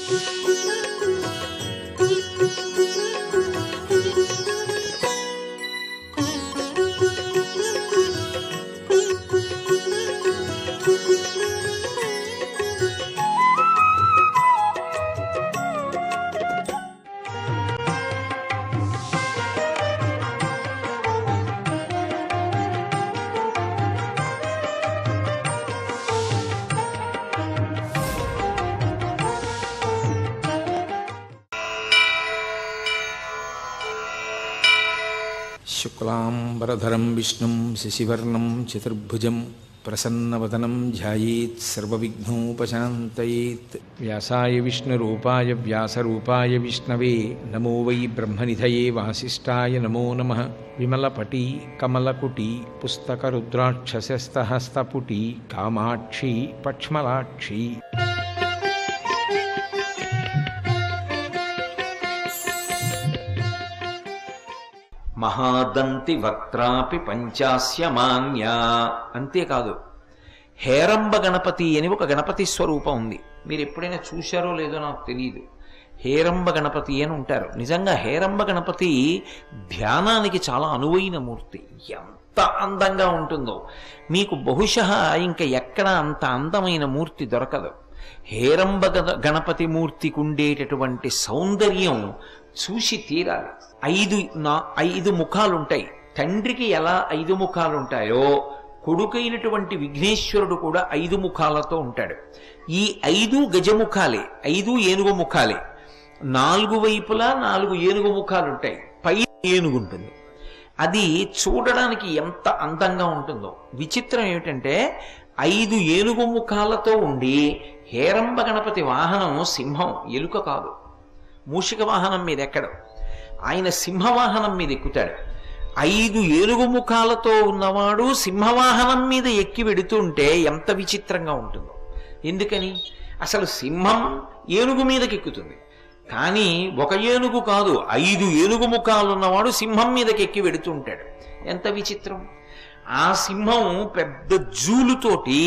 శుక్లాంబరధరం విష్ణుం శశివర్ణం చతుర్భుజం ప్రసన్నవదనం ధ్యాయేత్ సర్వవిఘ్నోపశాంతయేత్ వ్యాసాయ విష్ణురూపాయ వ్యాసరూపాయ విష్ణవే నమో వై బ్రహ్మనిధయే వాసిష్ఠాయ నమో నమ విమలపటీ కమలకుటీ పుస్తకరుద్రాక్షసస్తహస్తపుటీ కామాక్షి పక్ష్మలాక్షి మహాదంతి వక్త్రాపి పంచాస్య మాన్యా అంతేకాదు హేరంబ గణపతి అని ఒక గణపతి స్వరూపం ఉంది మీరు ఎప్పుడైనా చూశారో లేదో నాకు తెలియదు హేరంబ గణపతి అని ఉంటారు నిజంగా హేరంబ గణపతి ధ్యానానికి చాలా అనువైన మూర్తి ఎంత అందంగా ఉంటుందో మీకు బహుశः ఇంకా ఎక్కడ అంత అందమైన మూర్తి దొరకదు హేరంబ గణ- గణపతి మూర్తికి ఉండేటటువంటి సౌందర్యం చూసి తీరాలి ఐదు నా ఐదు ముఖాలుంటాయి తండ్రికి ఎలా ఐదు ముఖాలుంటాయో కొడుకైనటువంటి విఘ్నేశ్వరుడు కూడా ఐదు ముఖాలతో ఉంటాడు ఈ ఐదు గజముఖాలే ఐదు ఏనుగు ముఖాలే నాలుగు వైపులా నాలుగు ఏనుగు ముఖాలుంటాయి పై ఏనుగు ఉంటుంది అది చూడడానికి ఎంత అందంగా ఉంటుందో విచిత్రం ఏమిటంటే ఐదు ఏనుగు ముఖాలతో ఉండి హేరంబ గణపతి వాహనం సింహం ఎలుక కాదు మూషిక వాహనం మీద ఎక్కడు ఆయన సింహవాహనం మీద ఎక్కుతాడు ఐదు ఏనుగు ముఖాలతో ఉన్నవాడు సింహవాహనం మీద ఎక్కి వెడుతుంటే ఎంత విచిత్రంగా ఉంటుందో ఎందుకని అసలు సింహం ఏనుగు మీదకి ఎక్కుతుంది కానీ ఒక ఏనుగు కాదు ఐదు ఏనుగు ముఖాలు ఉన్నవాడు సింహం మీదకి ఎక్కి వెడుతుంటాడు ఎంత విచిత్రం ఆ సింహం పెద్ద జూలుతోటి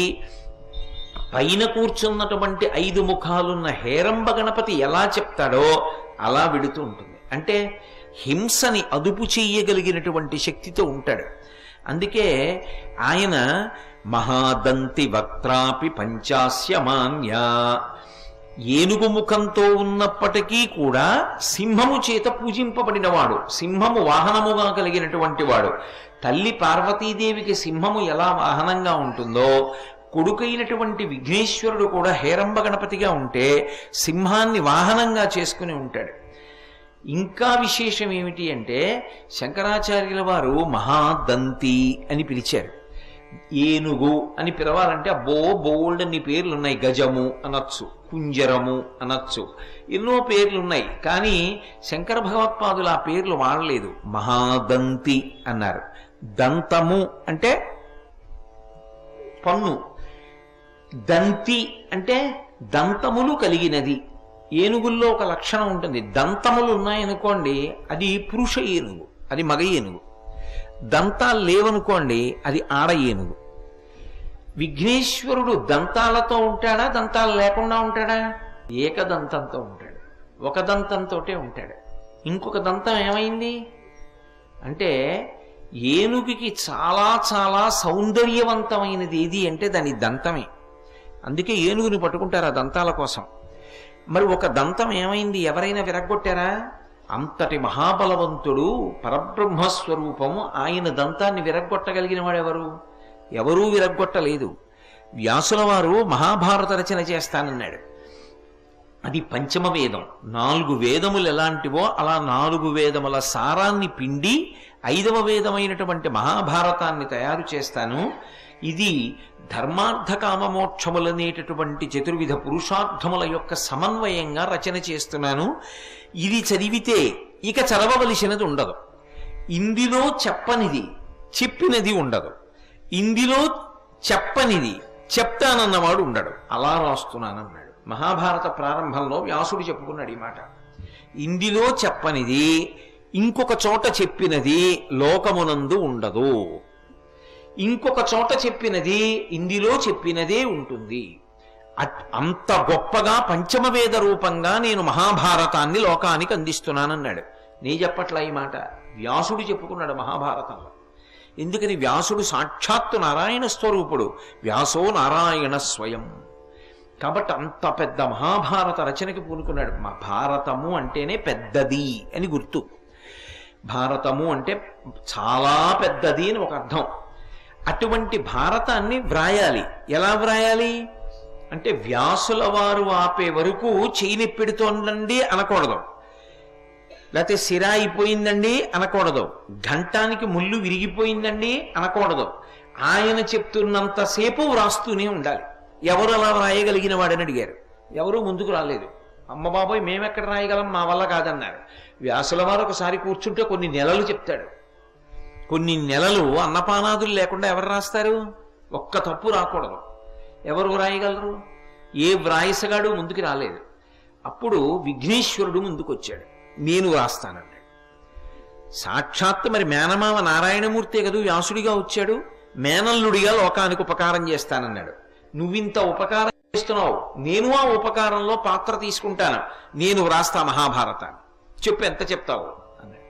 పైన కూర్చున్నటువంటి ఐదు ముఖాలున్న హేరంబ గణపతి ఎలా చెప్తాడో అలా వెడుతూ ఉంటుంది అంటే హింసని అదుపు చెయ్యగలిగినటువంటి శక్తితో ఉంటాడు అందుకే ఆయన మహాదంతి వక్త్రాపి పంచాస్య మాన్యా ఏనుగు ముఖంతో ఉన్నప్పటికీ కూడా సింహము చేత పూజింపబడినవాడు సింహము వాహనముగా కలిగినటువంటి వాడు తల్లి పార్వతీదేవికి సింహము ఎలా వాహనంగా ఉంటుందో కొడుకైనటువంటి విఘ్నేశ్వరుడు కూడా హేరంబ గణపతిగా ఉంటే సింహాన్ని వాహనంగా చేసుకుని ఉంటాడు ఇంకా విశేషం ఏమిటి అంటే శంకరాచార్యుల వారు మహాదంతి అని పిలిచారు ఏనుగు అని పిలవాలంటే అబ్బో బోల్డ్ అన్ని పేర్లు ఉన్నాయి గజము అనొచ్చు కుంజరము అనొచ్చు ఎన్నో పేర్లు ఉన్నాయి కానీ శంకర భగవత్పాదులు ఆ పేర్లు వాడలేదు మహాదంతి అన్నారు దంతము అంటే పన్ను దంతి అంటే దంతములు కలిగినది ఏనుగుల్లో ఒక లక్షణం ఉంటుంది దంతములు ఉన్నాయనుకోండి అది పురుష ఏనుగు అది మగ ఏనుగు దంతాలు లేవనుకోండి అది ఆడ ఏనుగు విఘ్నేశ్వరుడు దంతాలతో ఉంటాడా దంతాలు లేకుండా ఉంటాడా ఏకదంతంతో ఉంటాడు ఒక దంతంతోటే ఉంటాడు ఇంకొక దంతం ఏమైంది అంటే ఏనుగుకి చాలా చాలా సౌందర్యవంతమైనది ఏది అంటే దాని దంతమే అందుకే ఏనుగుని పట్టుకుంటారు ఆ దంతాల కోసం మరి ఒక దంతం ఏమైంది ఎవరైనా విరగ్గొట్టారా అంతటి మహాబలవంతుడు పరబ్రహ్మస్వరూపము ఆయన దంతాన్ని విరగ్గొట్టగలిగిన వాడెవరు ఎవరూ విరగ్గొట్టలేదు వ్యాసుల వారు మహాభారత రచన చేస్తానన్నాడు అది పంచమ వేదం నాలుగు వేదములు ఎలాంటివో అలా నాలుగు వేదముల సారాన్ని పిండి ఐదవ వేదమైనటువంటి మహాభారతాన్ని తయారు చేస్తాను ఇది ధర్మార్థ కామమోక్షములనేటటువంటి చతుర్విధ పురుషార్థముల యొక్క సమన్వయంగా రచన చేస్తున్నాను ఇది చదివితే ఇక చదవవలసినది ఉండదు ఇందులో చెప్పనిది చెప్పినది ఉండదు ఇందులో చెప్పనిది చెప్తానన్నవాడు ఉండడు అలా రాస్తున్నానన్నాడు మహాభారత ప్రారంభంలో వ్యాసుడు చెప్పుకున్నాడు ఈ మాట ఇందులో చెప్పనిది ఇంకొక చోట చెప్పినది లోకమునందు ఉండదు ఇంకొక చోట చెప్పినది ఇందులో చెప్పినదే ఉంటుంది అట్- అంత గొప్పగా పంచమవేద రూపంగా నేను మహాభారతాన్ని లోకానికి అందిస్తున్నానన్నాడు నీ చెప్పట్లా ఈ మాట వ్యాసుడు చెప్పుకున్నాడు మహాభారతంలో ఎందుకని వ్యాసుడు సాక్షాత్తు నారాయణ స్వరూపుడు వ్యాసో నారాయణ స్వయం కాబట్టి అంత పెద్ద మహాభారత రచనకి పూనుకున్నాడు మా భారతము అంటేనే పెద్దది అని గుర్తు భారతము అంటే చాలా పెద్దది అని ఒక అర్థం అటువంటి భారతాన్ని వ్రాయాలి ఎలా వ్రాయాలి అంటే వ్యాసుల వారు ఆపే వరకు చేయి పెడుతోందండి అనకూడదు లేకపోతే సిరా అయిపోయిందండి అనకూడదు ఘంటానికి ముళ్ళు విరిగిపోయిందండి అనకూడదు ఆయన చెప్తున్నంతసేపు వ్రాస్తూనే ఉండాలి ఎవరు అలా వ్రాయగలిగిన వాడని అడిగారు ఎవరు ముందుకు రాలేదు అమ్మ బాబోయ్ మేమెక్కడ రాయగలం మా వల్ల కాదన్నారు వ్యాసుల వారు ఒకసారి కూర్చుంటే కొన్ని నెలలు చెప్తాడు కొన్ని నెలలు అన్నపానాదులు లేకుండా ఎవరు రాస్తారు ఒక్క తప్పు రాకూడదు ఎవరు వ్రాయగలరు ఏ వ్రాయసగాడు ముందుకు రాలేదు అప్పుడు విఘ్నేశ్వరుడు ముందుకు వచ్చాడు నేను వ్రాస్తానన్నాడు సాక్షాత్ మరి మేనమామ నారాయణమూర్తే కదూ వ్యాసుడిగా వచ్చాడు మేనల్లుడిగా లోకానికి ఉపకారం చేస్తానన్నాడు నువ్వింత ఉపకారం చేస్తున్నావు నేను ఆ ఉపకారంలో పాత్ర తీసుకుంటాను నేను వ్రాస్తా మహాభారతాన్ని చెప్పు ఎంత చెప్తావు అన్నాడు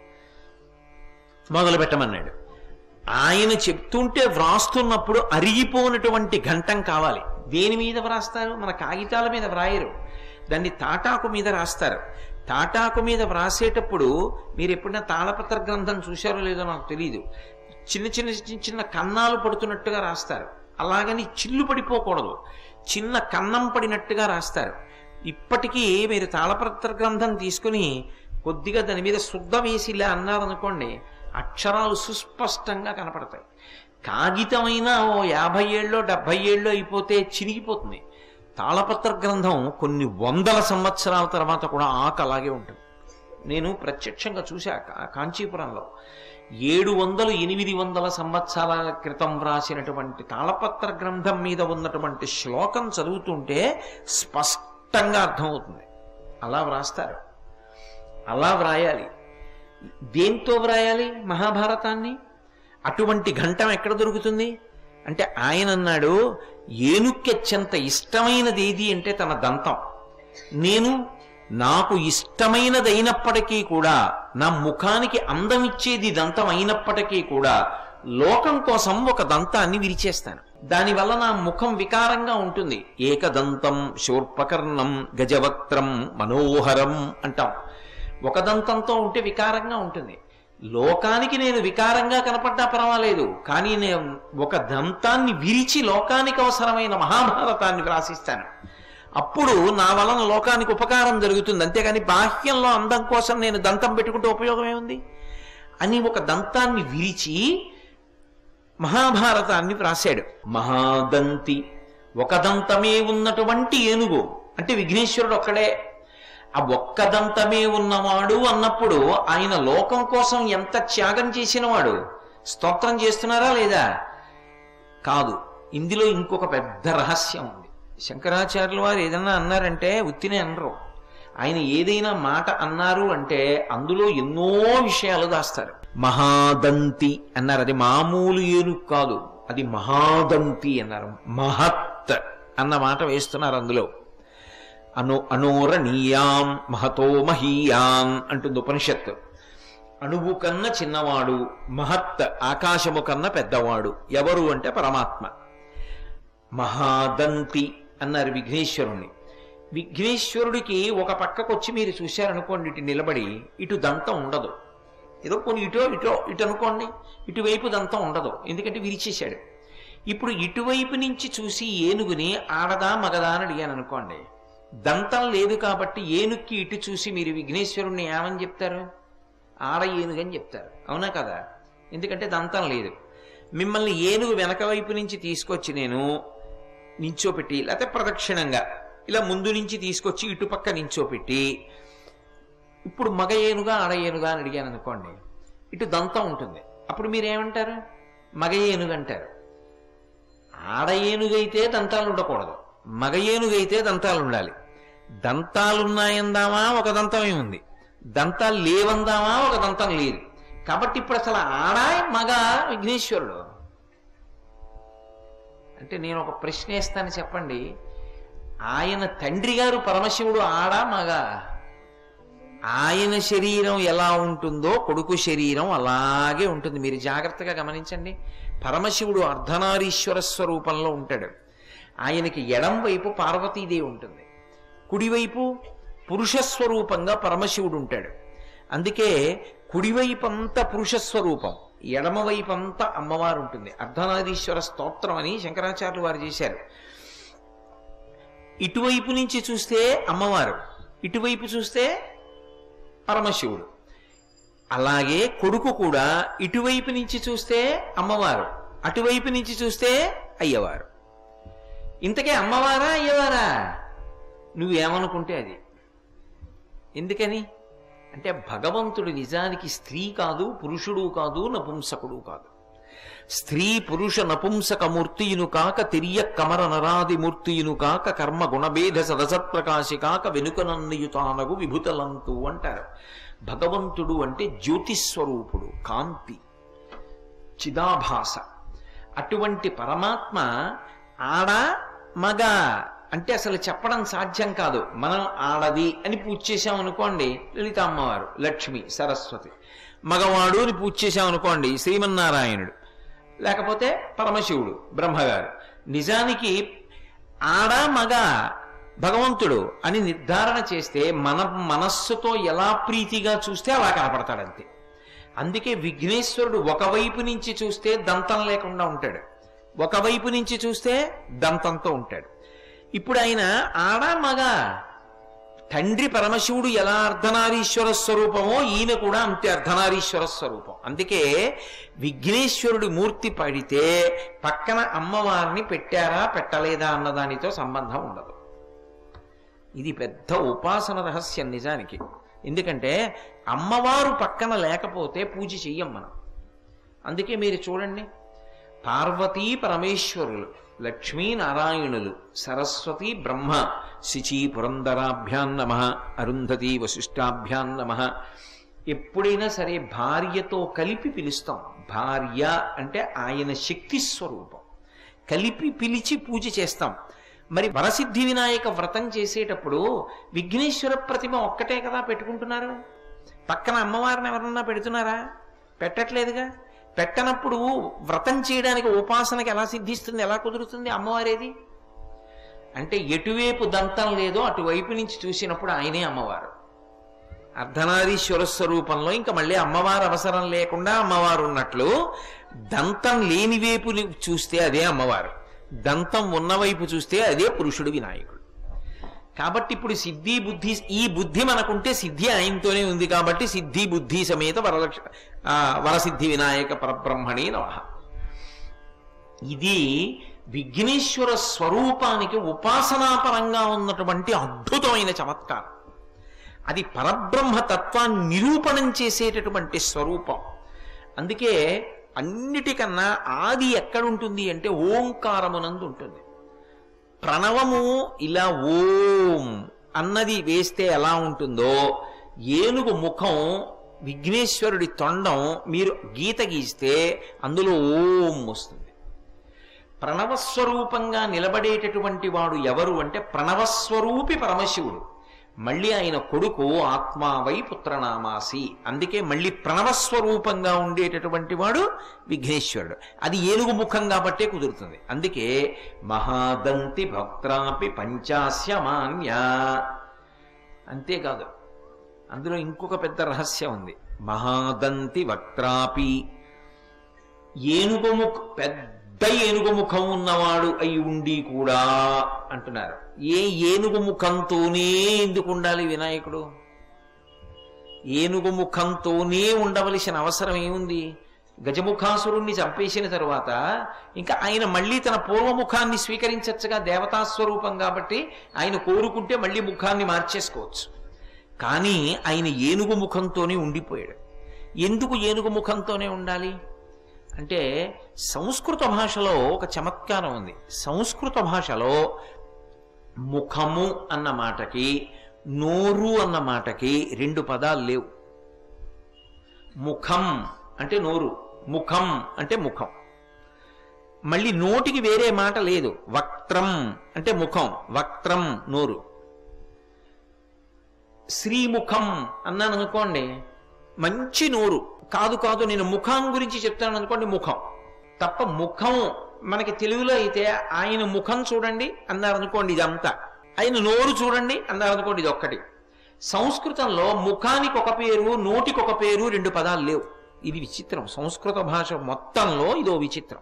మొదలు పెట్టమన్నాడు ఆయన చెప్తుంటే వ్రాస్తున్నప్పుడు అరిగిపోనటువంటి ఘంటం కావాలి దేని మీద వ్రాస్తారు మన కాగితాల మీద వ్రాయరు దాన్ని తాటాకు మీద రాస్తారు తాటాకు మీద వ్రాసేటప్పుడు మీరు ఎప్పుడైనా తాళపత్ర గ్రంథం చూశారో లేదో నాకు తెలియదు చిన్న చిన్న చిన్న చిన్న కన్నాలు పడుతున్నట్టుగా రాస్తారు అలాగని చిల్లు పడిపోకూడదు చిన్న కన్నం పడినట్టుగా రాస్తారు ఇప్పటికీ మీరు తాళపత్ర గ్రంథం తీసుకుని కొద్దిగా దాని మీద శుద్ధ వేసి ఇలా అన్నారనుకోండి అక్షరాలు సుస్పష్టంగా కనపడతాయి కాగితమైన ఓ యాభై ఏళ్ళలో డెబ్భై ఏళ్ళు అయిపోతే చిరిగిపోతుంది తాళపత్ర గ్రంథం కొన్ని వందల సంవత్సరాల తర్వాత కూడా ఆకు అలాగే ఉంటుంది నేను ప్రత్యక్షంగా చూశా కా- కాంచీపురంలో ఏడు వందలు ఎనిమిది వందల సంవత్సరాల క్రితం వ్రాసినటువంటి తాళపత్ర గ్రంథం మీద ఉన్నటువంటి శ్లోకం చదువుతుంటే స్పష్టంగా అర్థమవుతుంది అలా వ్రాస్తారు అలా వ్రాయాలి దేంతో వ్రాయాలి మహాభారతాన్ని అటువంటి ఘంటం ఎక్కడ దొరుకుతుంది అంటే ఆయన అన్నాడు ఏనుక్కెచ్చంత ఇష్టమైనది ఏది అంటే తన దంతం నేను నాకు ఇష్టమైనదైనప్పటికీ కూడా నా ముఖానికి అందమిచ్చేది దంతం అయినప్పటికీ కూడా లోకం కోసం ఒక దంతాన్ని విరిచేస్తాను దానివల్ల నా ముఖం వికారంగా ఉంటుంది ఏకదంతం శూర్పకర్ణం గజవక్త్రం మనోహరం అంటాం ఒక దంతంతో ఉంటే వికారంగా ఉంటుంది లోకానికి నేను వికారంగా కనపడ్డా పర్వాలేదు కానీ నేను ఒక దంతాన్ని విరిచి లోకానికి అవసరమైన మహాభారతాన్ని వ్రాసిస్తాను అప్పుడు నా వలన లోకానికి ఉపకారం జరుగుతుంది అంతేగాని బాహ్యంలో అందం కోసం నేను దంతం పెట్టుకుంటే ఉపయోగం ఏముంది అని ఒక దంతాన్ని విరిచి మహాభారతాన్ని వ్రాశాడు మహాదంతి ఒక దంతమే ఉన్నటువంటి ఏనుగు అంటే విఘ్నేశ్వరుడు ఒక్కడే ఆ ఒక్క దంతమే ఉన్నవాడు అన్నప్పుడు ఆయన లోకం కోసం ఎంత త్యాగం చేసినవాడు స్తోత్రం చేస్తున్నారా లేదా కాదు ఇందులో ఇంకొక పెద్ద రహస్యం ఉంది శంకరాచార్యుల వారు ఏదన్నా అన్నారంటే ఉత్తినే అనరు ఆయన ఏదైనా మాట అన్నారు అంటే అందులో ఎన్నో విషయాలు దాస్తారు మహాదంతి అన్నారు అది మామూలు ఏనుగు కాదు అది మహాదంతి అన్నారు మహత్ అన్న మాట వేస్తున్నారు అందులో అను అనోరణీయాం మహతో మహీయాన్ అంటుంది ఉపనిషత్తు అణువు కన్నా చిన్నవాడు మహత్ ఆకాశము కన్నా పెద్దవాడు ఎవరు అంటే పరమాత్మ మహాదంతి అన్నారు విఘ్నేశ్వరుణ్ణి విఘ్నేశ్వరుడికి ఒక పక్కకు వచ్చి మీరు చూశారనుకోండి ఇటు నిలబడి ఇటు దంతం ఉండదు ఏదో కొన్ని ఇటో ఇటో ఇటు అనుకోండి ఇటువైపు దంతం ఉండదు ఎందుకంటే విరిచేశాడు ఇప్పుడు ఇటువైపు నుంచి చూసి ఏనుగుని ఆడదా మగదా అని అడిగాను అనుకోండి దంతం లేదు కాబట్టి ఏనుక్కి ఇటు చూసి మీరు విఘ్నేశ్వరుణ్ణి ఏమని చెప్తారు ఆడ ఏనుగని చెప్తారు అవునా కదా ఎందుకంటే దంతం లేదు మిమ్మల్ని ఏనుగు వెనక వైపు నుంచి తీసుకొచ్చి నేను నించోపెట్టి లేకపోతే ప్రదక్షిణంగా ఇలా ముందు నుంచి తీసుకొచ్చి ఇటుపక్క నించోపెట్టి ఇప్పుడు మగ ఏనుగా ఆడ ఏనుగా అని అడిగాను అనుకోండి ఇటు దంతం ఉంటుంది అప్పుడు మీరేమంటారు మగ ఏనుగు అంటారు ఆడ ఏనుగైతే దంతాలు ఉండకూడదు మగ ఏనుగైతే దంతాలు ఉండాలి దంతాలున్నాయందామా ఒక దంతమే ఉంది దంతాలు లేవందామా ఒక దంతం లేదు కాబట్టి ఇప్పుడు అసలు ఆడ మగ విఘ్నేశ్వరుడు అంటే నేను ఒక ప్రశ్న వేస్తాను చెప్పండి ఆయన తండ్రి గారు పరమశివుడు ఆడా మగా ఆయన శరీరం ఎలా ఉంటుందో కొడుకు శరీరం అలాగే ఉంటుంది మీరు జాగ్రత్తగా గమనించండి పరమశివుడు అర్ధనారీశ్వర స్వరూపంలో ఉంటాడు ఆయనకి ఎడం వైపు పార్వతీదేవి ఉంటుంది కుడివైపు పురుష స్వరూపంగా పరమశివుడు ఉంటాడు అందుకే కుడివైపు అంతా పురుష స్వరూపం ఎడమవైపు అంతా అమ్మవారు ఉంటుంది అర్ధనారీశ్వర స్తోత్రం అని శంకరాచార్యులు వారు చేశారు ఇటువైపు నుంచి చూస్తే అమ్మవారు ఇటువైపు చూస్తే పరమశివుడు అలాగే కొడుకు కూడా ఇటువైపు నుంచి చూస్తే అమ్మవారు అటువైపు నుంచి చూస్తే అయ్యవారు ఇంతకే అమ్మవారా అయ్యవారా నువ్వేమనుకుంటే అది ఎందుకని అంటే భగవంతుడు నిజానికి స్త్రీ కాదు పురుషుడు కాదు నపుంసకుడు కాదు స్త్రీ పురుష నపుంసకమూర్తియును కాక తిరియ కమర నరాది మూర్తియును కాక కర్మ గుణభేద సదసత్ప్రకాశి కాక వెనుకనన్నియుతానగు విభుతలంతు అంటారు భగవంతుడు అంటే జ్యోతిస్వరూపుడు కాంతి చిదాభాస అటువంటి పరమాత్మ ఆడ మగ అంటే అసలు చెప్పడం సాధ్యం కాదు మనం ఆడది అని పూజ చేశాం అనుకోండి లలిత అమ్మవారు లక్ష్మి సరస్వతి మగవాడు అని పూజ చేశాం అనుకోండి శ్రీమన్నారాయణుడు లేకపోతే పరమశివుడు బ్రహ్మగారు నిజానికి ఆడ మగ భగవంతుడు అని నిర్ధారణ చేస్తే మన మనస్సుతో ఎలా ప్రీతిగా చూస్తే అలా కనపడతాడంతే అందుకే విఘ్నేశ్వరుడు ఒకవైపు నుంచి చూస్తే దంతం లేకుండా ఉంటాడు ఒకవైపు నుంచి చూస్తే దంతంతో ఉంటాడు ఇప్పుడు ఆయన ఆడ మగ తండ్రి పరమశివుడు ఎలా అర్ధనారీశ్వర స్వరూపమో ఈయన కూడా అంతే అర్ధనారీశ్వర స్వరూపం అందుకే విఘ్నేశ్వరుడి మూర్తి పడితే పక్కన అమ్మవారిని పెట్టారా పెట్టలేదా అన్నదానితో సంబంధం ఉండదు ఇది పెద్ద ఉపాసన రహస్యం నిజానికి ఎందుకంటే అమ్మవారు పక్కన లేకపోతే పూజ చెయ్యం మనం అందుకే మీరు చూడండి పార్వతీ పరమేశ్వరులు లక్ష్మీ నారాయణులు సరస్వతి బ్రహ్మ శిచి పురందరాభ్యాం నమ అరుంధతి వశిష్టాభ్యాం నమ ఎప్పుడైనా సరే భార్యతో కలిపి పిలుస్తాం భార్య అంటే ఆయన శక్తి స్వరూపం కలిపి పిలిచి పూజ చేస్తాం మరి వరసిద్ధి వినాయక వ్రతం చేసేటప్పుడు విఘ్నేశ్వర ప్రతిమ ఒక్కటే కదా పెట్టుకుంటున్నారు పక్కన అమ్మవారిని ఎవరన్నా పెడుతున్నారా పెట్టట్లేదుగా పెట్టనప్పుడు వ్రతం చేయడానికి ఉపాసనకి ఎలా సిద్ధిస్తుంది ఎలా కుదురుతుంది అమ్మవారేది అంటే ఎటువైపు దంతం లేదో అటువైపు నుంచి చూసినప్పుడు ఆయనే అమ్మవారు అర్ధనారీశ్వర స్వరూపంలో ఇంకా మళ్ళీ అమ్మవారు అవసరం లేకుండా అమ్మవారు ఉన్నట్లు దంతం లేని వైపు చూస్తే అదే అమ్మవారు దంతం ఉన్నవైపు చూస్తే అదే పురుషుడు వినాయకుడు కాబట్టి ఇప్పుడు సిద్ధి బుద్ధి ఈ బుద్ధి మనకుంటే సిద్ధి ఆయనతోనే ఉంది కాబట్టి సిద్ధి బుద్ధి సమేత వరలక్ష ఆ, వరసిద్ధి వినాయక పరబ్రహ్మణే నమ ఇది విఘ్నేశ్వర స్వరూపానికి ఉపాసనాపరంగా ఉన్నటువంటి అద్భుతమైన చమత్కారం అది పరబ్రహ్మ తత్వాన్ని నిరూపణం చేసేటటువంటి స్వరూపం అందుకే అన్నిటికన్నా ఆది ఎక్కడుంటుంది అంటే ఓంకారమునందు ఉంటుంది ప్రణవము ఇలా ఓం అన్నది వేస్తే ఎలా ఉంటుందో ఏనుగు ముఖం విఘ్నేశ్వరుడి తొండం మీరు గీత గీస్తే అందులో ఓం వస్తుంది ప్రణవస్వరూపంగా నిలబడేటటువంటి వాడు ఎవరు అంటే ప్రణవస్వరూపి పరమశివుడు మళ్ళీ ఆయన కొడుకు ఆత్మావై పుత్రనామాసి అందుకే మళ్ళీ ప్రణవస్వరూపంగా ఉండేటటువంటి వాడు విఘ్నేశ్వరుడు అది ఏనుగు ముఖం కాబట్టే కుదురుతుంది అందుకే మహాదంతి భక్త్రాపి పంచాస్య మాన్య అంతేకాదు అందులో ఇంకొక పెద్ద రహస్యం ఉంది మహాదంతి వక్త్రాపి ఏనుగు ముఖ పెద్ద ఏనుగు ముఖం ఉన్నవాడు అయి ఉండి కూడా అంటున్నారు ఏ ఏనుగు ముఖంతోనే ఎందుకు ఉండాలి వినాయకుడు ఏనుగు ముఖంతోనే ఉండవలసిన అవసరం ఏముంది గజముఖాసురుణ్ణి చంపేసిన తరువాత ఇంకా ఆయన మళ్ళీ తన పూర్వముఖాన్ని స్వీకరించచ్చుగా దేవతాస్వరూపం కాబట్టి ఆయన కోరుకుంటే మళ్ళీ ముఖాన్ని మార్చేసుకోవచ్చు కానీ ఆయన ఏనుగు ముఖంతోనే ఉండిపోయాడు ఎందుకు ఏనుగు ముఖంతోనే ఉండాలి అంటే సంస్కృత భాషలో ఒక చమత్కారం ఉంది సంస్కృత భాషలో ముఖము అన్న మాటకి నోరు అన్న మాటకి రెండు పదాలు లేవు ముఖం అంటే నోరు ముఖం అంటే ముఖం మళ్ళీ నోటికి వేరే మాట లేదు వక్త్రం అంటే ముఖం వక్త్రం నోరు శ్రీముఖం అన్నాను అనుకోండి మంచి నోరు కాదు కాదు నేను ముఖం గురించి చెప్తాను అనుకోండి ముఖం తప్ప ముఖం మనకి తెలుగులో అయితే ఆయన ముఖం చూడండి అన్నారు అనుకోండి ఇదంతా ఆయన నోరు చూడండి అన్నారు అనుకోండి ఇది ఒక్కటి సంస్కృతంలో ముఖానికి ఒక పేరు నోటికి ఒక పేరు రెండు పదాలు లేవు ఇది విచిత్రం సంస్కృత భాష మొత్తంలో ఇదో విచిత్రం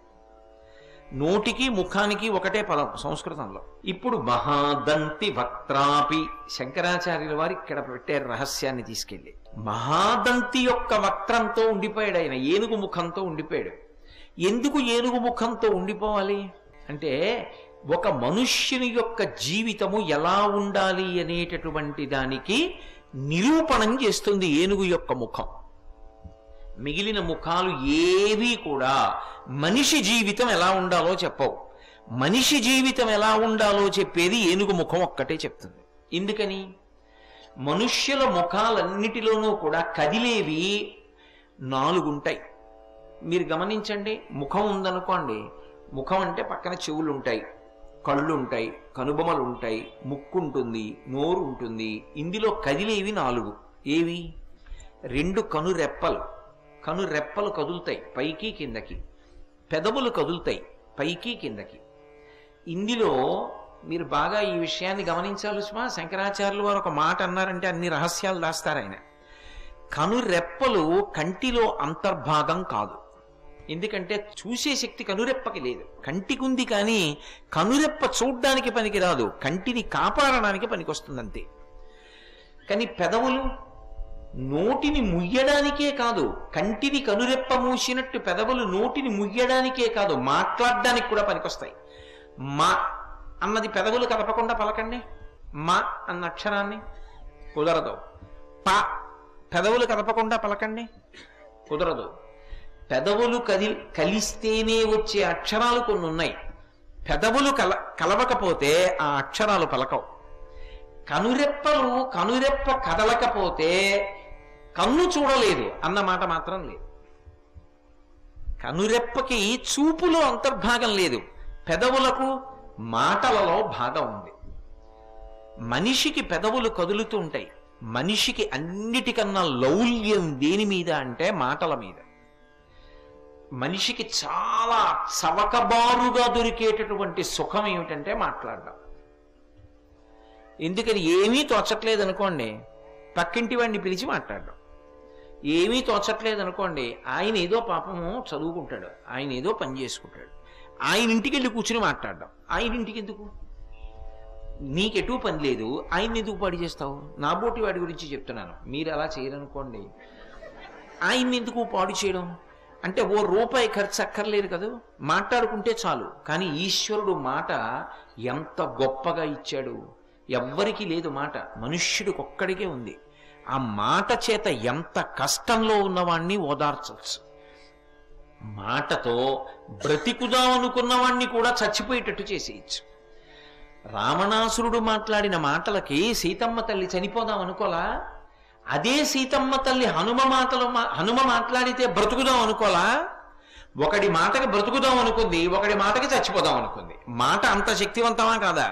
నోటికి ముఖానికి ఒకటే పదం సంస్కృతంలో ఇప్పుడు మహాదంతి వక్త్రాపి శంకరాచార్యుల వారు ఇక్కడ పెట్టారు రహస్యాన్ని తీసుకెళ్ళి మహాదంతి యొక్క వక్త్రంతో ఉండిపోయాడు ఆయన ఏనుగు ముఖంతో ఉండిపోయాడు ఎందుకు ఏనుగు ముఖంతో ఉండిపోవాలి అంటే ఒక మనుష్యుని యొక్క జీవితము ఎలా ఉండాలి అనేటటువంటి దానికి నిరూపణం చేస్తుంది ఏనుగు యొక్క ముఖం మిగిలిన ముఖాలు ఏవీ కూడా మనిషి జీవితం ఎలా ఉండాలో చెప్పవు మనిషి జీవితం ఎలా ఉండాలో చెప్పేది ఏనుగు ముఖం ఒక్కటే చెప్తుంది ఎందుకని మనుష్యుల ముఖాలన్నిటిలోనూ కూడా కదిలేవి నాలుగుంటాయి మీరు గమనించండి ముఖం ఉందనుకోండి ముఖం అంటే పక్కన చెవులు ఉంటాయి కళ్ళు ఉంటాయి కనుబొమలు ఉంటాయి ముక్కు ఉంటుంది నోరు ఉంటుంది ఇందులో కదిలేవి నాలుగు ఏవి రెండు కనురెప్పలు కనురెప్పలు కదులుతాయి పైకి కిందకి పెదవులు కదులుతాయి పైకి కిందకి ఇందులో మీరు బాగా ఈ విషయాన్ని గమనించాలి సుమా శంకరాచార్యులు వారు ఒక మాట అన్నారంటే అన్ని రహస్యాలు దాస్తారు ఆయన కనురెప్పలు కంటిలో అంతర్భాగం కాదు ఎందుకంటే చూసే శక్తి కనురెప్పకి లేదు కంటికి ఉంది కానీ కనురెప్ప చూడ్డానికి పనికి రాదు కంటిని కాపాడడానికి పనికొస్తుంది అంతే కానీ పెదవులు నోటిని ముయ్యడానికే కాదు కంటిని కనురెప్ప మూసినట్టు పెదవులు నోటిని ముయ్యడానికే కాదు మాట్లాడడానికి కూడా పనికొస్తాయి మా అన్నది పెదవులు కదపకుండా పలకండి మా అన్న అక్షరాన్ని కుదరదు ప పెదవులు కదపకుండా పలకండి కుదరదు పెదవులు కది కలిస్తేనే వచ్చే అక్షరాలు కొన్ని ఉన్నాయి పెదవులు కల కలవకపోతే ఆ అక్షరాలు పలకవు కనురెప్పలు కనురెప్ప కదలకపోతే కన్ను చూడలేదు అన్న మాట మాత్రం లేదు కనురెప్పకి చూపులో అంతర్భాగం లేదు పెదవులకు మాటలలో భాగం ఉంది మనిషికి పెదవులు కదులుతూ ఉంటాయి మనిషికి అన్నిటికన్నా లౌల్యం దేని మీద అంటే మాటల మీద మనిషికి చాలా చవకబారుగా దొరికేటటువంటి సుఖం ఏమిటంటే మాట్లాడడం ఎందుకని ఏమీ తోచట్లేదు అనుకోండి పక్కింటి వాడిని పిలిచి మాట్లాడడం ఏమీ తోచట్లేదు అనుకోండి ఆయన ఏదో పాపము చదువుకుంటాడు ఆయన ఏదో పని చేసుకుంటాడు ఆయన ఇంటికి వెళ్ళి కూర్చుని మాట్లాడడం ఆయన ఇంటికి ఎందుకు నీకెటూ పని లేదు ఆయన ఎందుకు పాడి చేస్తావు నా బోటి వాడి గురించి చెప్తున్నాను మీరు అలా చేయరనుకోండి ఆయన్ని ఎందుకు పాడు చేయడం అంటే ఓ రూపాయి ఖర్చు అక్కర్లేదు కదా మాట్లాడుకుంటే చాలు కానీ ఈశ్వరుడు మాట ఎంత గొప్పగా ఇచ్చాడు ఎవ్వరికీ లేదు మాట మనుష్యుడికి ఒక్కడికే ఉంది ఆ మాట చేత ఎంత కష్టంలో ఉన్నవాణ్ణి ఓదార్చవచ్చు మాటతో బ్రతికుదాం అనుకున్నవాణ్ణి కూడా చచ్చిపోయేటట్టు చేసేయచ్చు రావణాసురుడు మాట్లాడిన మాటలకి సీతమ్మ తల్లి చనిపోదాం అనుకోలా అదే సీతమ్మ తల్లి హనుమ మాటలు మా- హనుమ మాట్లాడితే బ్రతుకుదాం అనుకోలా ఒకడి మాటకి బ్రతుకుదాం అనుకుంది ఒకడి మాటకి చచ్చిపోదాం అనుకుంది మాట అంత శక్తివంతమా కాదా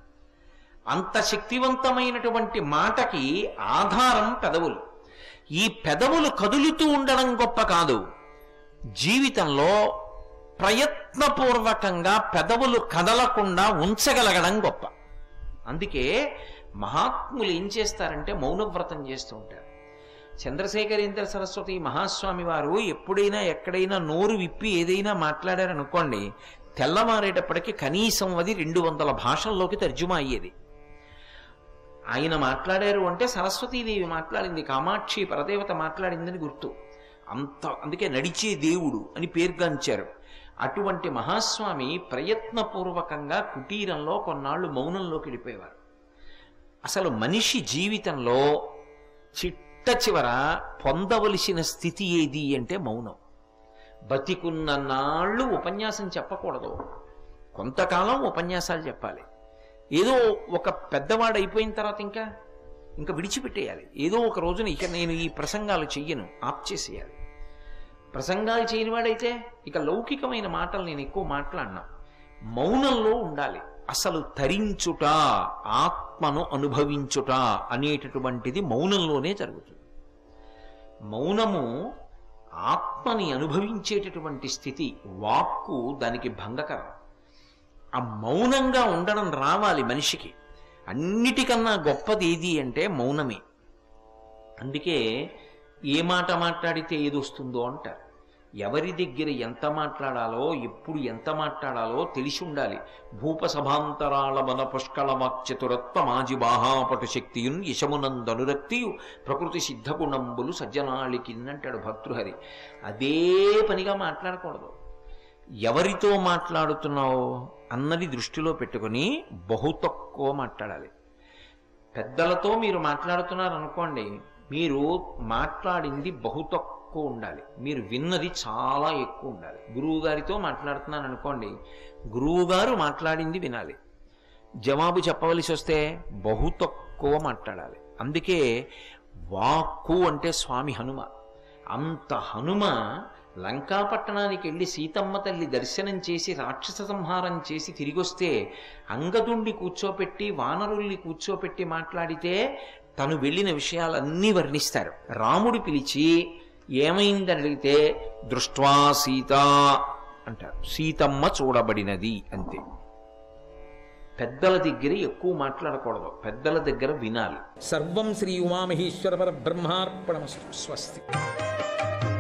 అంత శక్తివంతమైనటువంటి మాటకి ఆధారం పెదవులు ఈ పెదవులు కదులుతూ ఉండడం గొప్ప కాదు జీవితంలో ప్రయత్నపూర్వకంగా పెదవులు కదలకుండా ఉంచగలగడం గొప్ప అందుకే మహాత్ములు ఏం చేస్తారంటే మౌనవ్రతం చేస్తూ ఉంటారు చంద్రశేఖరేంద్ర సరస్వతి మహాస్వామి వారు ఎప్పుడైనా ఎక్కడైనా నోరు విప్పి ఏదైనా మాట్లాడారనుకోండి తెల్లమారేటప్పటికి కనీసం అది రెండు వందల భాషల్లోకి తర్జుమా అయ్యేది ఆయన మాట్లాడారు అంటే సరస్వతీదేవి మాట్లాడింది కామాక్షి పరదేవత మాట్లాడిందని గుర్తు అంత అందుకే నడిచే దేవుడు అని పేర్గాంచారు అటువంటి మహాస్వామి ప్రయత్నపూర్వకంగా కుటీరంలో కొన్నాళ్ళు మౌనంలోకి వెళ్ళిపోయేవారు అసలు మనిషి జీవితంలో చిట్ట చివర పొందవలసిన స్థితి ఏది అంటే మౌనం బతికున్న నాళ్ళు ఉపన్యాసం చెప్పకూడదు కొంతకాలం ఉపన్యాసాలు చెప్పాలి ఏదో ఒక పెద్దవాడు అయిపోయిన తర్వాత ఇంకా ఇంకా విడిచిపెట్టేయాలి ఏదో ఒక రోజున ఇక నేను ఈ ప్రసంగాలు చెయ్యను ఆప్ చేసేయాలి ప్రసంగాలు చేయనివాడైతే ఇక లౌకికమైన మాటలు నేను ఎక్కువ మాట్లాడినా మౌనంలో ఉండాలి అసలు తరించుట ఆత్మను అనుభవించుట అనేటటువంటిది మౌనంలోనే జరుగుతుంది మౌనము ఆత్మని అనుభవించేటటువంటి స్థితి వాక్కు దానికి భంగకరం ఆ మౌనంగా ఉండడం రావాలి మనిషికి అన్నిటికన్నా గొప్పది ఏది అంటే మౌనమే అందుకే ఏ మాట మాట్లాడితే ఏది వస్తుందో అంటారు ఎవరి దగ్గర ఎంత మాట్లాడాలో ఎప్పుడు ఎంత మాట్లాడాలో తెలిసి ఉండాలి భూప సభాంతరాళ వన పుష్కళ వాక్చతురత్వ మాజి బాహాపటు శక్తియున్ యశమునందనురక్తియు ప్రకృతి సిద్ధగుణంబులు సజ్జనాళికిన్నంటాడు భర్తృహరి అదే పనిగా మాట్లాడకూడదు ఎవరితో మాట్లాడుతున్నావు అన్నది దృష్టిలో పెట్టుకొని బహు తక్కువ మాట్లాడాలి పెద్దలతో మీరు మాట్లాడుతున్నారు అనుకోండి మీరు మాట్లాడింది బహు తక్కువ ఉండాలి మీరు విన్నది చాలా ఎక్కువ ఉండాలి గురువు గారితో మాట్లాడుతున్నాను అనుకోండి గురువు గారు మాట్లాడింది వినాలి జవాబు చెప్పవలసి వస్తే బహు తక్కువ మాట్లాడాలి అందుకే వాక్కు అంటే స్వామి హనుమ అంత హనుమ లంకాపట్టణానికి వెళ్ళి సీతమ్మ తల్లి దర్శనం చేసి రాక్షస సంహారం చేసి తిరిగొస్తే అంగదుండి కూర్చోపెట్టి వానరుల్ని కూర్చోపెట్టి మాట్లాడితే తను వెళ్ళిన విషయాలన్నీ వర్ణిస్తారు రాముడు పిలిచి ఏమైందని అడిగితే దృష్ట్వా సీత అంటారు సీతమ్మ చూడబడినది అంతే పెద్దల దగ్గర ఎక్కువ మాట్లాడకూడదు పెద్దల దగ్గర వినాలి సర్వం శ్రీ ఉమామహేశ్వర పరబ్రహ్మార్పణమస్తు స్వస్తి